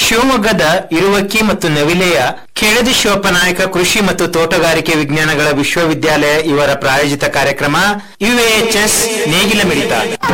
ಶಿವಮೊಗ್ಗದ ಇರುವಕ್ಕಿ ಮತ್ತು ನವಿಲೆಯ ಕೆಳದಿ ಶಿವಪ್ಪನಾಯಕ ಕೃಷಿ ಮತ್ತು ತೋಟಗಾರಿಕೆ ವಿಜ್ಞಾನಗಳ ವಿಶ್ವವಿದ್ಯಾಲಯ ಇವರ ಪ್ರಾಯೋಜಿತ ಕಾರ್ಯಕ್ರಮ ಯುಎಎಚ್ಎಸ್ ನೇಗಿಲ ಮಿಡಿತ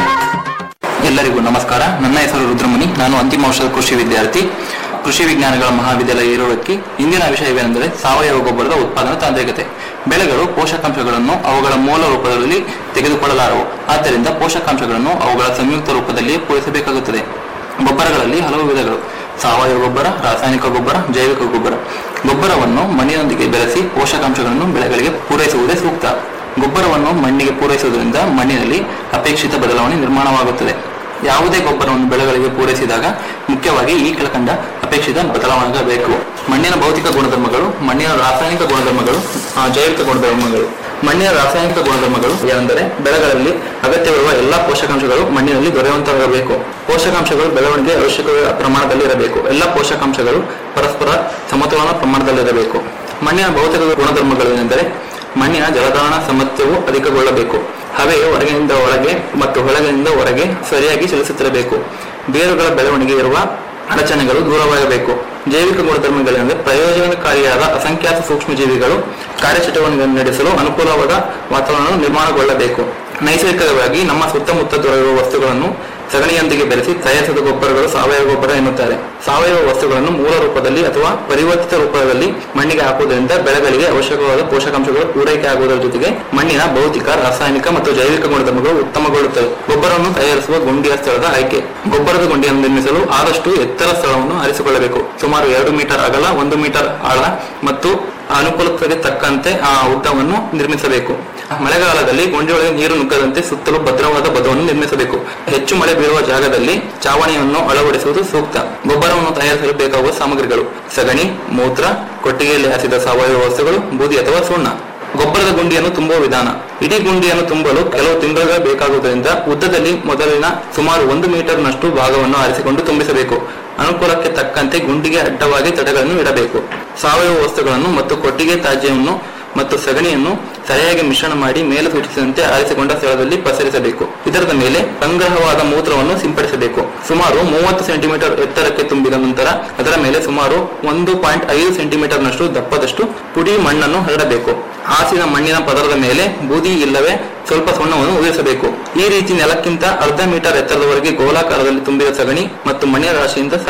ಎಲ್ಲರಿಗೂ ನಮಸ್ಕಾರ ನನ್ನ ಹೆಸರು ರುದ್ರಮುನಿ ನಾನು ಅಂತಿಮ ವರ್ಷದ ಕೃಷಿ ವಿದ್ಯಾರ್ಥಿ ಕೃಷಿ ವಿಜ್ಞಾನಗಳ ಮಹಾವಿದ್ಯಾಲಯ ಇರುವುದಕ್ಕೆ ಇಂದಿನ ವಿಷಯವೇನೆಂದರೆ ಸಾವಯವ ಗೊಬ್ಬರದ ಉತ್ಪಾದನಾ ತಾಂತ್ರಿಕತೆ ಬೆಳೆಗಳು ಪೋಷಕಾಂಶಗಳನ್ನು ಅವುಗಳ ಮೂಲ ರೂಪದಲ್ಲಿ ತೆಗೆದುಕೊಳ್ಳಲಾರವು ಆದ್ದರಿಂದ ಪೋಷಕಾಂಶಗಳನ್ನು ಅವುಗಳ ಸಂಯುಕ್ತ ರೂಪದಲ್ಲಿ ಪೂರೈಸಬೇಕಾಗುತ್ತದೆ ಗೊಬ್ಬರಗಳಲ್ಲಿ ಹಲವು ವಿಧಗಳು ಸಾವಯವ ಗೊಬ್ಬರ ರಾಸಾಯನಿಕ ಗೊಬ್ಬರ ಜೈವಿಕ ಗೊಬ್ಬರ ಗೊಬ್ಬರವನ್ನು ಮಣ್ಣಿನೊಂದಿಗೆ ಬೆರೆಸಿ ಪೋಷಕಾಂಶಗಳನ್ನು ಬೆಳೆಗಳಿಗೆ ಪೂರೈಸುವುದೇ ಸೂಕ್ತ ಗೊಬ್ಬರವನ್ನು ಮಣ್ಣಿಗೆ ಪೂರೈಸುವುದರಿಂದ ಮಣ್ಣಿನಲ್ಲಿ ಅಪೇಕ್ಷಿತ ಬದಲಾವಣೆ ನಿರ್ಮಾಣವಾಗುತ್ತದೆ ಯಾವುದೇ ಗೊಬ್ಬರವನ್ನು ಬೆಳೆಗಳಿಗೆ ಪೂರೈಸಿದಾಗ ಮುಖ್ಯವಾಗಿ ಈ ಕೆಳಕಂಡ ಅಪೇಕ್ಷಿತ ಬದಲಾವಣೆಯಾಗಬೇಕು ಮಣ್ಣಿನ ಭೌತಿಕ ಗುಣಧರ್ಮಗಳು ಮಣ್ಣಿನ ರಾಸಾಯನಿಕ ಗುಣಧರ್ಮಗಳು ಆ, ಜೈವಿಕ ಗುಣಧರ್ಮಗಳು ಮಣ್ಣಿನ ರಾಸಾಯನಿಕ ಗುಣಧರ್ಮಗಳು ಏನೆಂದರೆ ಬೆಳೆಗಳಲ್ಲಿ ಅಗತ್ಯವಿರುವ ಎಲ್ಲಾ ಪೋಷಕಾಂಶಗಳು ಮಣ್ಣಿನಲ್ಲಿ ದೊರೆಯುವಂತಾಗಬೇಕು ಪೋಷಕಾಂಶಗಳು ಬೆಳವಣಿಗೆ ಅವಶ್ಯಕ ಪ್ರಮಾಣದಲ್ಲಿ ಇರಬೇಕು ಎಲ್ಲ ಪೋಷಕಾಂಶಗಳು ಪರಸ್ಪರ ಸಮತೋಲನ ಪ್ರಮಾಣದಲ್ಲಿರಬೇಕು ಮಣ್ಣಿನ ಭೌತಿಕ ಗುಣಧರ್ಮಗಳು ಏನೆಂದರೆ ಮಣ್ಣಿನ ಜಲಧಾರಣ ಸಾಮರ್ಥ್ಯವು ಅಧಿಕಗೊಳ್ಳಬೇಕು ಹವೆಯು ಹೊರಗಿನಿಂದ ಒಳಗೆ ಮತ್ತು ಒಳಗಿನಿಂದ ಹೊರಗೆ ಸರಿಯಾಗಿ ಚಲಿಸುತ್ತಿರಬೇಕು ಬೇರುಗಳ ಬೆಳವಣಿಗೆ ಇರುವ ಅಡಚಣೆಗಳು ದೂರವಾಗಬೇಕು ಜೈವಿಕ ಗುಣಧರ್ಮಗಳೆಂದರೆ ಪ್ರಯೋಜನಕಾರಿಯಾದ ಅಸಂಖ್ಯಾತ ಸೂಕ್ಷ್ಮಜೀವಿಗಳು ಕಾರ್ಯಚಟುವಟಿಕೆಗಳನ್ನು ನಡೆಸಲು ಅನುಕೂಲವಾದ ವಾತಾವರಣ ನಿರ್ಮಾಣಗೊಳ್ಳಬೇಕು ನೈಸರ್ಗಿಕವಾಗಿ ನಮ್ಮ ಸುತ್ತಮುತ್ತ ದೊರೆಯುವ ವಸ್ತುಗಳನ್ನು ಸಗಣಿಯೊಂದಿಗೆ ಬೆರೆಸಿ ತಯಾರಿಸಿದ ಗೊಬ್ಬರಗಳು ಸಾವಯವ ಗೊಬ್ಬರ ಎನ್ನುತ್ತಾರೆ ಸಾವಯವ ವಸ್ತುಗಳನ್ನು ಮೂಲ ರೂಪದಲ್ಲಿ ಅಥವಾ ಪರಿವರ್ತಿತ ರೂಪದಲ್ಲಿ ಮಣ್ಣಿಗೆ ಹಾಕುವುದರಿಂದ ಬೆಳೆಗಳಿಗೆ ಅವಶ್ಯಕವಾದ ಪೋಷಕಾಂಶಗಳು ಪೂರೈಕೆ ಆಗುವುದರ ಜೊತೆಗೆ ಮಣ್ಣಿನ ಭೌತಿಕ ರಾಸಾಯನಿಕ ಮತ್ತು ಜೈವಿಕ ಗುಣಧರ್ಮಗಳು ಉತ್ತಮಗೊಳ್ಳುತ್ತವೆ ಗೊಬ್ಬರವನ್ನು ತಯಾರಿಸುವ ಗುಂಡಿಯ ಸ್ಥಳದ ಆಯ್ಕೆ ಗೊಬ್ಬರದ ಗುಂಡಿಯನ್ನು ನಿರ್ಮಿಸಲು ಆದಷ್ಟು ಎತ್ತರ ಸ್ಥಳವನ್ನು ಆರಿಸಿಕೊಳ್ಳಬೇಕು ಸುಮಾರು ಎರಡು ಮೀಟರ್ ಅಗಲ ಒಂದು ಮೀಟರ್ ಆಳ ಮತ್ತು ಅನುಕೂಲತೆಗೆ ತಕ್ಕಂತೆ ಆ ಉದ್ದವನ್ನು ನಿರ್ಮಿಸಬೇಕು ಮಳೆಗಾಲದಲ್ಲಿ ಗುಂಡಿಯೊಳಗೆ ನೀರು ನುಗ್ಗದಂತೆ ಸುತ್ತಲೂ ಭದ್ರವಾದ ಬದವನ್ನು ನಿರ್ಮಿಸಬೇಕು ಹೆಚ್ಚು ಮಳೆ ಬೀಳುವ ಜಾಗದಲ್ಲಿ ಚಾವಣಿಯನ್ನು ಅಳವಡಿಸುವುದು ಸೂಕ್ತ ಗೊಬ್ಬರವನ್ನು ತಯಾರಿಸಲು ಬೇಕಾಗುವ ಸಾಮಗ್ರಿಗಳು ಸಗಣಿ ಮೂತ್ರ ಕೊಟ್ಟಿಗೆಯಲ್ಲಿ ಹಾಸಿದ ಸಾವಯವ ವಸ್ತುಗಳು ಬೂದಿ ಅಥವಾ ಸುಣ್ಣ ಗೊಬ್ಬರದ ಗುಂಡಿಯನ್ನು ತುಂಬುವ ವಿಧಾನ ಇಡೀ ಗುಂಡಿಯನ್ನು ತುಂಬಲು ಕೆಲವು ತಿಂಗಳುಗಳು ಬೇಕಾಗುವುದರಿಂದ ಉದ್ದದಲ್ಲಿ ಮೊದಲಿನ ಸುಮಾರು ಒಂದು ಮೀಟರ್ನಷ್ಟು ಭಾಗವನ್ನು ಆರಿಸಿಕೊಂಡು ತುಂಬಿಸಬೇಕು ಅನುಕೂಲಕ್ಕೆ ತಕ್ಕಂತೆ ಗುಂಡಿಗೆ ಅಡ್ಡವಾಗಿ ತಡೆಗಳನ್ನು ಇಡಬೇಕು ಸಾವಯವ ವಸ್ತುಗಳನ್ನು ಮತ್ತು ಕೊಟ್ಟಿಗೆ ತ್ಯಾಜ್ಯವನ್ನು ಮತ್ತು ಸಗಣಿಯನ್ನು ಸರಿಯಾಗಿ ಮಿಶ್ರಣ ಮಾಡಿ ಮೇಲೆ ಸೂಚಿಸಿದಂತೆ ಆರಿಸಿಕೊಂಡ ಸ್ಥಳದಲ್ಲಿ ಪಸರಿಸಬೇಕು ಇದರದ ಮೇಲೆ ಸಂಗ್ರಹವಾದ ಮೂತ್ರವನ್ನು ಸಿಂಪಡಿಸಬೇಕು ಸುಮಾರು ಮೂವತ್ತು ಸೆಂಟಿಮೀಟರ್ ಎತ್ತರಕ್ಕೆ ತುಂಬಿದ ನಂತರ ಅದರ ಮೇಲೆ ಸುಮಾರು ಒಂದು ಪಾಯಿಂಟ್ ಐದು ಸೆಂಟಿಮೀಟರ್ ನಷ್ಟು ದಪ್ಪದಷ್ಟು ಪುಡಿ ಮಣ್ಣನ್ನು ಹರಡಬೇಕು ಹಾಸಿನ ಮಣ್ಣಿನ ಪದರದ ಮೇಲೆ ಬೂದಿ ಇಲ್ಲವೇ ಸ್ವಲ್ಪ ಸುಣ್ಣವನ್ನು ಉಗಿಸಬೇಕು ಈ ರೀತಿ ನೆಲಕ್ಕಿಂತ ಅರ್ಧ ಮೀಟರ್ ಎತ್ತರದವರೆಗೆ ಗೋಲಾಕಾರದಲ್ಲಿ ತುಂಬಿದ ಸಗಣಿ ಮತ್ತು ಮಣ್ಣಿನ ರಾಶಿಯಿಂದ